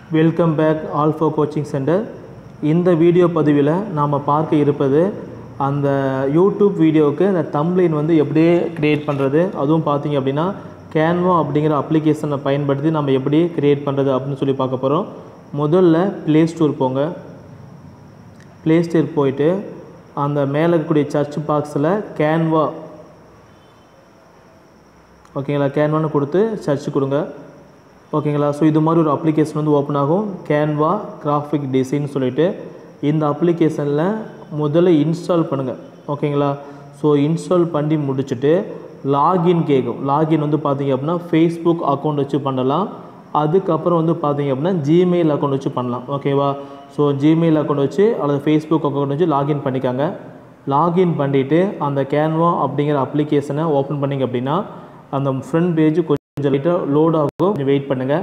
welcome back Alpho coaching centre இந்த video பதிவில் நாம் பார்க்க இருப்பது அந்த யூடியூப் வீடியோவுக்கு அந்த தம்ப்லைன் வந்து எப்படியே க்ரியேட் பண்ணுறது அதுவும் பார்த்தீங்க அப்படின்னா கேன்வா அப்படிங்கிற அப்ளிகேஷனை பயன்படுத்தி நம்ம எப்படி க்ரியேட் பண்ணுறது அப்படின்னு சொல்லி பார்க்க போகிறோம் முதல்ல ப்ளே ஸ்டோர் போங்க ப்ளே ஸ்டோர் போயிட்டு அந்த மேலே இருக்கக்கூடிய சர்ச் பாக்ஸில் கேன்வா ஓகேங்களா கேன்வான்னு கொடுத்து சர்ச் கொடுங்க ஓகேங்களா ஸோ இது மாதிரி ஒரு அப்ளிகேஷன் வந்து ஓப்பன் ஆகும் கேன்வா கிராஃபிக் டிசைன் சொல்லிட்டு இந்த அப்ளிகேஷனில் முதல்ல இன்ஸ்டால் பண்ணுங்கள் ஓகேங்களா ஸோ இன்ஸ்டால் பண்ணி முடிச்சுட்டு லாகின் கேட்கும் லாகின் வந்து பார்த்தீங்க அப்படின்னா ஃபேஸ்புக் அக்கௌண்ட் வச்சு பண்ணலாம் அதுக்கப்புறம் வந்து பார்த்தீங்க அப்படின்னா ஜிமெயில் அக்கௌண்ட் வச்சு பண்ணலாம் ஓகேவா ஸோ ஜிமெயில் அக்கௌண்ட் வச்சு அல்லது ஃபேஸ்புக் அக்கௌண்ட் வச்சு லாகின் பண்ணிக்காங்க லாகின் பண்ணிவிட்டு அந்த கேன்வா அப்படிங்கிற அப்ளிகேஷனை ஓப்பன் பண்ணிங்க அப்படின்னா அந்த ஃப்ரண்ட் பேஜ் கொஞ்சம் லைட்டாக லோட் ஆகும் கொஞ்சம் வெயிட் பண்ணுங்கள்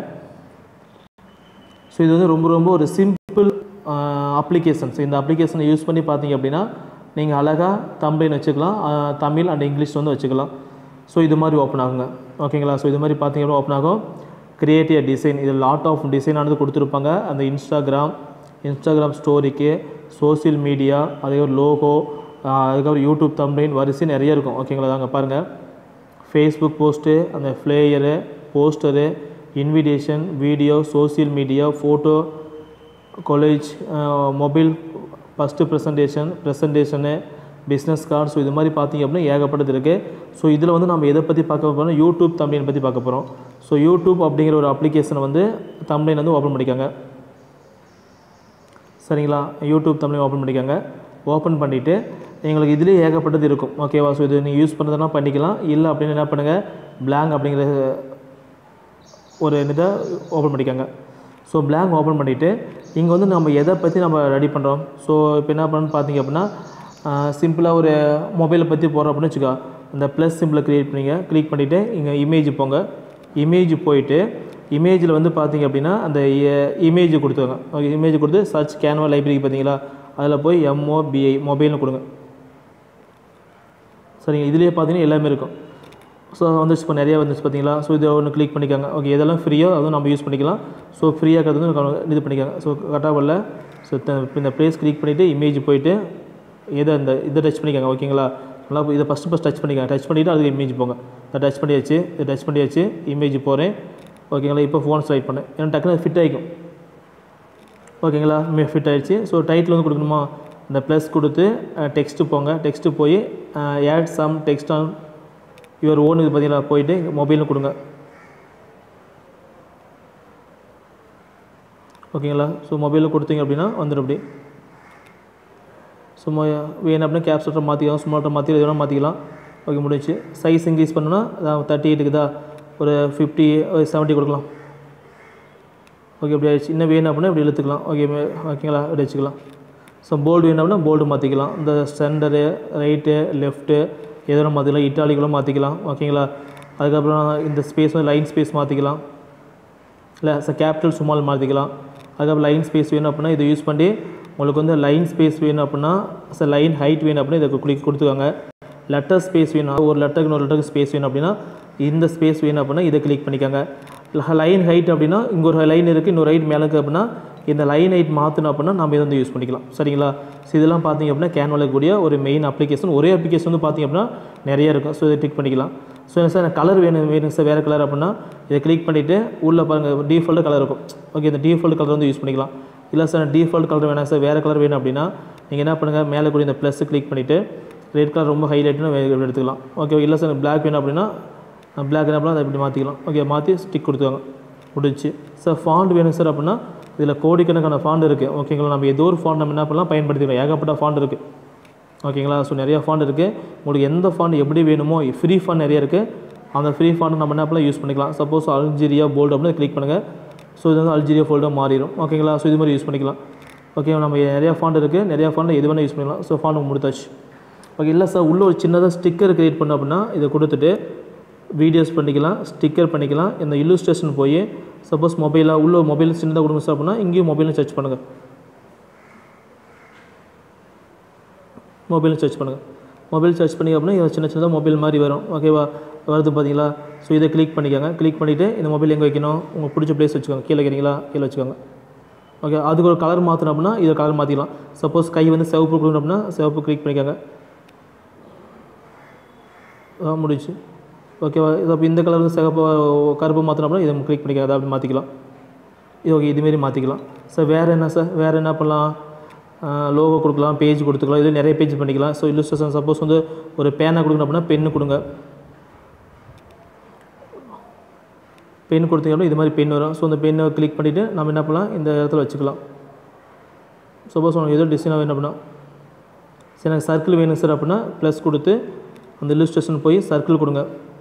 ஸோ இது வந்து ரொம்ப ரொம்ப ஒரு சிம்பிள் அப்ளிகேஷன்ஸ் இந்த அப்ளிகேஷனை யூஸ் பண்ணி பார்த்தீங்க அப்படின்னா நீங்கள் அழகாக தம்ப்ளைன் வச்சுக்கலாம் அஹ், தமிழ் அண்ட் இங்கிலீஷ் வந்து வச்சுக்கலாம் ஸோ இது மாதிரி ஓப்பன் ஆகுங்க ஓகேங்களா ஸோ இது மாதிரி பார்த்தீங்க அப்படின்னா ஓப்பன் ஆகும் கிரியேட்டிவ் டிசைன் இது லாட் ஆஃப் டிசைனானது கொடுத்துருப்பாங்க அந்த இன்ஸ்டாகிராம் இன்ஸ்டாகிராம் ஸ்டோரிக்கு சோஷியல் மீடியா அதே ஒரு லோகோ அதுக்கப்புறம் யூடியூப் தம்ப்ளைன் வரிசை நிறைய இருக்கும் ஓகேங்களா தாங்க பாருங்கள் ஃபேஸ்புக் போஸ்ட்டு அந்த flyer poster invitation video social media photo college mobile first presentation presentation business card so இது மாதிரி பார்த்தீங்க அப்படின்னா ஏகப்பட்டது இருக்குது ஸோ இதில் வந்து நம்ம எதை பற்றி பார்க்க போகிறோம் யூடியூப் தம்ப்ளைன் பற்றி பார்க்க போகிறோம் ஸோ யூடியூப் அப்படிங்கிற ஒரு அப்ளிகேஷனை வந்து தம்ப்ளைன் வந்து ஓப்பன் பண்ணிக்காங்க சரிங்களா யூடியூப் தமிழ் ஓப்பன் பண்ணிக்கோங்க ஓப்பன் பண்ணிவிட்டு எங்களுக்கு இதுலேயே ஏகப்பட்டது இருக்கும் ஓகேவா ஸோ இது நீங்கள் யூஸ் பண்ணுறதுனா பண்ணிக்கலாம் இல்லை அப்படின்னு என்ன பண்ணுங்கள் blank அப்படிங்கிற ஒரு இதை ஓப்பன் பண்ணிக்கோங்க ஸோ blank ஓப்பன் பண்ணிவிட்டு இங்கே வந்து நம்ம எதை பற்றி நம்ம ரெடி பண்ணுறோம் ஸோ இப்போ என்ன பண்ணணும்னு பார்த்தீங்க அப்படின்னா சிம்பிளாக ஒரு மொபைலை பற்றி போகிறோம் அப்படின்னு வச்சுக்கோ இந்த ப்ளஸ் சிம்பிளை க்ரியேட் பண்ணிங்க கிளிக் பண்ணிவிட்டு இங்கே இமேஜ் போங்க இமேஜ் போயிட்டு இமேஜில் வந்து பார்த்தீங்க அப்படின்னா அந்த இமேஜ் கொடுத்துருங்க ஓகே இமேஜ் கொடுத்து சர்ச் கேன்வா லைப்ரரி பார்த்தீங்களா அதில் போய் எம்ஓபிஐ மொபைல்னு கொடுங்க சரிங்க இதுலேயே பார்த்தீங்கன்னா எல்லாமே இருக்கும் ஸோ வந்துச்சு இப்போ நிறைய வந்துச்சு பார்த்தீங்களா ஸோ இதை ஒன்று கிளிக் பண்ணிக்கோங்க ஓகே எதெல்லாம் ஃப்ரீயோ அதுவும் நம்ம யூஸ் பண்ணிக்கலாம் ஸோ ஃப்ரீயாக இருக்கிறது வந்து இது பண்ணிக்கோங்க ஸோ கரெக்டாக வரல ஸோ இப்போ இந்த ப்ளேஸ் கிளிக் பண்ணிவிட்டு இமேஜ் போயிட்டு எதை இந்த இதை டச் பண்ணிக்கோங்க ஓகேங்களா நல்லா இதை ஃபஸ்ட்டு ஃபஸ்ட் டச் பண்ணிக்கோங்க டச் பண்ணிவிட்டு அதுக்கு இமேஜ் போங்க இதை டச் பண்ணியாச்சு இதை டச் பண்ணியாச்சு இமேஜ் போகிறேன் ஓகேங்களா இப்போ ஃபோன் ஸ்லைட் பண்ணேன் ஏன்னா டக்குனு ஃபிட் ஆகிக்கும் ஓகேங்களா ஃபிட் ஆயிடுச்சு ஸோ டைட்டில் வந்து கொடுக்கணுமா இந்த ப்ளஸ் கொடுத்து டெக்ஸ்ட்டு போங்க டெக்ஸ்ட்டு போய் add some text on your own இது பார்த்தீங்களா போயிட்டு மொபைலில் கொடுங்க ஓகேங்களா ஸோ மொபைலில் கொடுத்தீங்க அப்படின்னா வந்துடும் அப்படி சும்மா வேணும் அப்படின்னா கேப் செட்டர் மாற்றிக்கலாம் ஸ்மார்ட்டர் மாற்றி எது வேணால் மாற்றிக்கலாம் ஓகே முடிஞ்சு சைஸ் இன்க்ரீஸ் பண்ணணும்னா அதான் தேர்ட்டி எயிட்டுக்குதா ஒரு ஃபிஃப்டி செவன்ட்டி கொடுக்கலாம் ஓகே இப்படி ஆயிடுச்சு இன்னும் வேணும் அப்படின்னா இப்படி இழுத்துக்கலாம் ஓகே ஓகேங்களா இப்படி வச்சுக்கலாம் ஸோ போல்டு வேணும் அப்படின்னா போல்டு மாற்றிக்கலாம் இந்த சென்டரு ரைட்டு லெஃப்ட்டு எதோ மாற்றிக்கலாம் இட்டாலிகளும் மாற்றிக்கலாம் ஓகேங்களா அதுக்கப்புறம் இந்த ஸ்பேஸ் வந்து லைன் ஸ்பேஸ் மாற்றிக்கலாம் இல்லை சார் கேபிட்டல் சுமால் மாற்றிக்கலாம் அதுக்கப்புறம் லைன் ஸ்பேஸ் வேணும் அப்படின்னா இதை யூஸ் பண்ணி உங்களுக்கு வந்து லைன் ஸ்பேஸ் வேணும் அப்படின்னா சார் லைன் ஹைட் வேணும் அப்படின்னா இதை கிளிக் கொடுத்துக்கோங்க லெட்டர் ஸ்பேஸ் வேணும் ஒரு லெட்டருக்கு இன்னொரு லெட்டருக்கு ஸ்பேஸ் வேணும் அப்படின்னா இந்த ஸ்பேஸ் வேணும் அப்படின்னா இதை கிளிக் பண்ணிக்கோங்க லைன் ஹைட் அப்படின்னா இங்கே ஒரு லைன் இருக்குது இன்னொரு ஹைட் மேலே இருக்குது அப்படின்னா இந்த லைன் ஹைட் மாற்றணும் அப்படின்னா நம்ம இதை வந்து யூஸ் பண்ணிக்கலாம் சரிங்களா ஸோ இதெல்லாம் பார்த்தீங்க அப்படின்னா கேன்வால இருக்கக்கூடிய ஒரு மெயின் அப்ளிகேஷன் ஒரே அப்ளிகேஷன் வந்து பார்த்தீங்க அப்படின்னா நிறைய இருக்கும் ஸோ இதை டிக் பண்ணிக்கலாம் ஸோ சார் எனக்கு கலர் வேணும் வேணும் சார் வேறு கலர் அப்படின்னா இதை கிளிக் பண்ணிவிட்டு உள்ளே பாருங்கள் டிஃபால்ட் கலர் இருக்கும் ஓகே இந்த டிஃபால்ட் கலர் வந்து யூஸ் பண்ணிக்கலாம் இல்லை சார் டிஃபால்ட் கலர் வேணாம் சார் வேறு கலர் வேணும் அப்படின்னா நீங்கள் என்ன பண்ணுங்கள் மேலே கூடிய இந்த ப்ளஸ் கிளிக் பண்ணிவிட்டு ரெட் கலர் ரொம்ப ஹைலைட்னு எடுத்துக்கலாம் ஓகே இல்லை சார் பிளாக் வேணும் அப்படின்னா பிளாக் என்ன பண்ணால் அதை இப்படி மாற்றிக்கலாம் ஓகே மாற்றி ஸ்டிக் கொடுத்துவாங்க முடிச்சு சார் ஃபாண்ட் வேணும் சார் அப்படின்னா இதில் கோடிக்கணக்கான ஃபாண்ட் இருக்குது ஓகேங்களா நம்ம ஏதோ ஒரு ஃபாண்ட் நம்ம என்ன பண்ணலாம் பயன்படுத்திக்கலாம் ஏகப்பட்ட ஃபாண்ட் இருக்குது ஓகேங்களா ஸோ நிறையா ஃபாண்ட் இருக்குது உங்களுக்கு எந்த ஃபாண்ட் எப்படி வேணுமோ ஃப்ரீ ஃபாண்ட் நிறைய இருக்குது அந்த ஃப்ரீ ஃபாண்ட் நம்ம என்ன பண்ணலாம் யூஸ் பண்ணிக்கலாம் சப்போஸ் அல்ஜீரியா போல்டு அப்படின்னு கிளிக் பண்ணுங்கள் ஸோ இது வந்து அல்ஜீரியா ஃபோல்டாக மாறிடும் ஓகேங்களா ஸோ இது மாதிரி யூஸ் பண்ணிக்கலாம் ஓகே நம்ம நிறையா ஃபாண்ட் இருக்குது நிறையா ஃபாண்ட் எது வேணால் யூஸ் பண்ணிக்கலாம் ஸோ ஃபாண்ட் முடித்தாச்சு ஓகே இல்லை சார் உள்ளே ஒரு சின்னதாக ஸ்டிக்கர் க்ரியேட் பண்ண அப்படின்னா இதை கொடுத்துட்டு வீடியோஸ் பண்ணிக்கலாம் ஸ்டிக்கர் பண்ணிக்கலாம் இந்த இல்லுஸ்ட்ரேஷன் போய் சப்போஸ் மொபைலாக உள்ள மொபைல் சின்னதாக கொடுங்க சார் அப்படின்னா இங்கேயும் மொபைலில் சர்ச் பண்ணுங்கள் மொபைலில் சர்ச் பண்ணுங்கள் மொபைல் சர்ச் பண்ணி அப்படின்னா இது சின்ன சின்னதாக மொபைல் மாதிரி வரும் ஓகேவா வருது பார்த்தீங்களா ஸோ இதை கிளிக் பண்ணிக்கோங்க கிளிக் பண்ணிவிட்டு இந்த மொபைல் எங்கே வைக்கணும் உங்களுக்கு பிடிச்ச ப்ளேஸ் வச்சுக்கோங்க கீழே வைக்கிறீங்களா கீழே வச்சுக்கோங்க ஓகே அதுக்கு ஒரு கலர் மாற்றணும் அப்படின்னா இதை கலர் மாற்றிக்கலாம் சப்போஸ் கை வந்து சிவப்பு கொடுக்கணும் அப்படின்னா சிவப்பு கிளிக் பண்ணிக்கோங்க ஆ, முடிச்சு ஓகேவா இது அப்போ இந்த கலர் வந்து சிவப்பு கருப்பு மாற்றணும் அப்படின்னா இதை கிளிக் பண்ணிக்கோங்க அதை அப்படி மாற்றிக்கலாம் இது ஓகே இதுமாரி மாற்றிக்கலாம் சார் வேறு என்ன சார் வேறு என்ன பண்ணலாம் லோகோ கொடுக்கலாம் பேஜ் கொடுத்துக்கலாம் இதில் நிறைய பேஜ் பண்ணிக்கலாம் ஸோ இல்லுஸ்ட்ரேஷன் சப்போஸ் வந்து ஒரு பேனா கொடுக்கணும் அப்படின்னா பென்னு கொடுங்க பென் கொடுத்தீங்க அப்படின்னா இது மாதிரி பென் வரும் ஸோ அந்த பெண்ணை கிளிக் பண்ணிவிட்டு நம்ம என்ன பண்ணலாம் இந்த இடத்துல வச்சுக்கலாம் சப்போஸ் உங்களுக்கு ஏதோ டிசைனாக வேணும் அப்படின்னா சரி எனக்கு சர்க்கிள் வேணும் சார் அப்படின்னா ப்ளஸ் கொடுத்து அந்த இல்லுஸ்ட்ரேஷன் போய் சர்க்கிள் கொடுங்க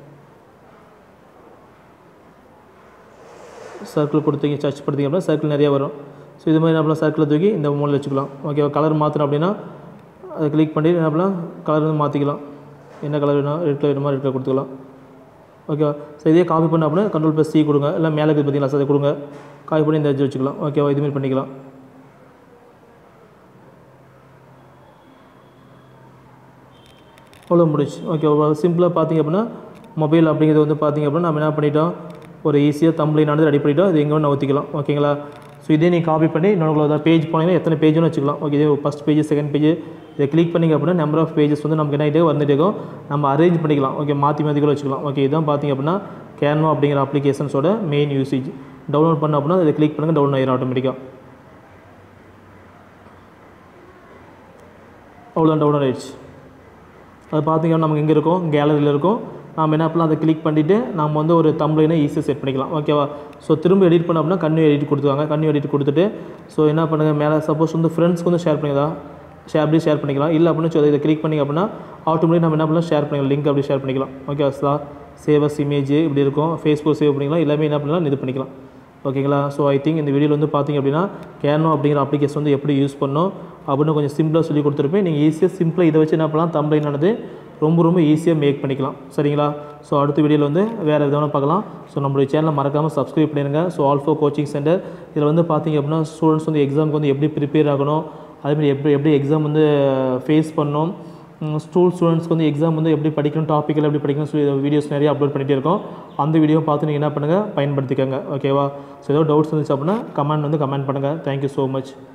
சர்க்கிள் கொடுத்தீங்க சர்ச் படுத்தீங்க அப்படின்னா சர்க்கிள் நிறைய வரும் ஸோ இது மாதிரி என்ன பண்ணலாம் சர்க்கிளை தூக்கி இந்த மூலையில் வச்சுக்கலாம் ஓகே கலர் மாற்றணும் அப்படின்னா அதை கிளிக் பண்ணி என்ன பண்ணலாம் கலர் வந்து மாற்றிக்கலாம் என்ன கலர் வேணும் ரெட் கலர் வேணுமா ரெட் கலர் கொடுத்துக்கலாம் ஓகேவா ஸோ இதே காப்பி பண்ண அப்படின்னா கண்ட்ரோல் ப்ளஸ் சி கொடுங்க இல்லை மேலே இருக்குது பார்த்தீங்களா சார் அதை கொடுங்க காப்பி பண்ணி இந்த எட்ஜ் வச்சுக்கலாம் ஓகேவா இதுமாரி பண்ணிக்கலாம் அவ்வளோ முடிச்சு ஓகே சிம்பிளாக பார்த்தீங்க அப்படின்னா மொபைல் அப்படிங்கிறது வந்து பார்த்தீங்க அப்படின்னா நம்ம என்ன பண்ணிட்டோம் ஒரு ஈஸியாக தம்ப்ளைன் ஆனது ரெடி பண்ணிட்டோம் இது எங்கே வேணும் ஊற்றிக்கலாம் ஓகேங்களா ஸோ இதே நீங்கள் காப்பி பண்ணி இன்னொரு பேஜ் போனீங்கன்னா எத்தனை பேஜ்னு வச்சுக்கலாம் ஓகே இதே ஃபஸ்ட் பேஜ் செகண்ட் பேஜ் இதை கிளிக் பண்ணிங்க அப்படின்னா நம்பர் ஆஃப் பேஜஸ் வந்து நமக்கு என்ன ஆகிட்டே வந்துட்டே இருக்கும் நம்ம அரேஞ்ச் பண்ணிக்கலாம் ஓகே மாற்றி மாற்றி கூட வச்சுக்கலாம் ஓகே இதான் பார்த்தீங்க அப்படின்னா கேன்வா அப்படிங்கிற அப்ளிகேஷன்ஸோட மெயின் யூசேஜ் டவுன்லோட் பண்ண அப்படின்னா இதை கிளிக் பண்ணுங்கள் டவுன்லோட் ஆயிரும் ஆட்டோமேட்டிக்காக அவ்வளோதான் டவுன்லோட் ஆயிடுச்சு அது பார்த்தீங்கன்னா நமக்கு எங்கே இருக்கும் கேலரியில் இருக்கும் நம்ம என்ன பண்ணலாம் அதை கிளிக் பண்ணிவிட்டு நம்ம வந்து ஒரு தம்ப்ளைனை ஈஸியாக செட் பண்ணிக்கலாம் ஓகேவா ஸோ திரும்ப எடிட் பண்ண அப்படின்னா கன்னியூ எடிட் கொடுத்துவாங்க கன்னியூ எடிட் கொடுத்துட்டு ஸோ என்ன பண்ணுங்கள் மேலே சப்போஸ் வந்து ஃப்ரெண்ட்ஸ்க்கு வந்து ஷேர் பண்ணிக்கதா ஷேர் அப்படியே ஷேர் பண்ணிக்கலாம் இல்லை அப்படின்னு சொல்லி இதை கிளிக் பண்ணிங்க அப்படின்னா ஆட்டோமேட்டிக் நம்ம என்ன பண்ணலாம் ஷேர் பண்ணிக்கலாம் லிங்க் அப்படியே ஷேர் பண்ணிக்கலாம் ஓகே சார் சேவஸ் இமேஜ் இப்படி இருக்கும் ஃபேஸ்புக் சேவ் பண்ணிக்கலாம் எல்லாமே என்ன பண்ணலாம் இது பண்ணிக்கலாம் ஓகேங்களா ஸோ ஐ திங்க் இந்த வீடியோவில் வந்து பார்த்தீங்க அப்படின்னா கேனோ அப்படிங்கிற அப்ளிகேஷன் வந்து எப்படி யூஸ் பண்ணணும் அப்படின்னு கொஞ்சம் சிம்பிளாக சொல்லி கொடுத்துருப்பேன் நீங்கள் ஈஸியாக சிம்பிளாக இதை வச்சு என்ன பண்ணலாம் தம்ப்ளைன் ஆனது ரொம்ப ரொம்ப ஈஸியாக மேக் பண்ணிக்கலாம் சரிங்களா ஸோ அடுத்த வீடியோவில் வந்து வேறு விதமாக பார்க்கலாம் ஸோ நம்மளுடைய சேனலை மறக்காமல் சப்ஸ்கிரைப் பண்ணிடுங்க ஸோ ஆல்ஃபோ கோச்சிங் சென்டர் இதில் வந்து பார்த்தீங்க அப்படின்னா ஸ்டூடெண்ட்ஸ் வந்து எக்ஸாமுக்கு வந்து எப்படி ப்ரிப்பேர் ஆகணும் அதேமாதிரி எப்படி எப்படி எக்ஸாம் வந்து ஃபேஸ் பண்ணணும் ஸ்கூல் ஸ்டூடெண்ட்ஸ்க்கு வந்து எக்ஸாம் வந்து எப்படி படிக்கணும் டாப்பிக்கில் எப்படி படிக்கணும் சொல்லி வீடியோஸ் நிறைய அப்லோட் பண்ணிகிட்டே இருக்கோம் அந்த வீடியோ பார்த்து நீங்கள் என்ன பண்ணுங்கள் பயன்படுத்திக்கோங்க ஓகேவா ஸோ ஏதோ டவுட்ஸ் இருந்துச்சு அப்படின்னா கமெண்ட் வந்து கமெண்ட் பண்ணுங்கள் தேங்க்யூ ஸோ மச்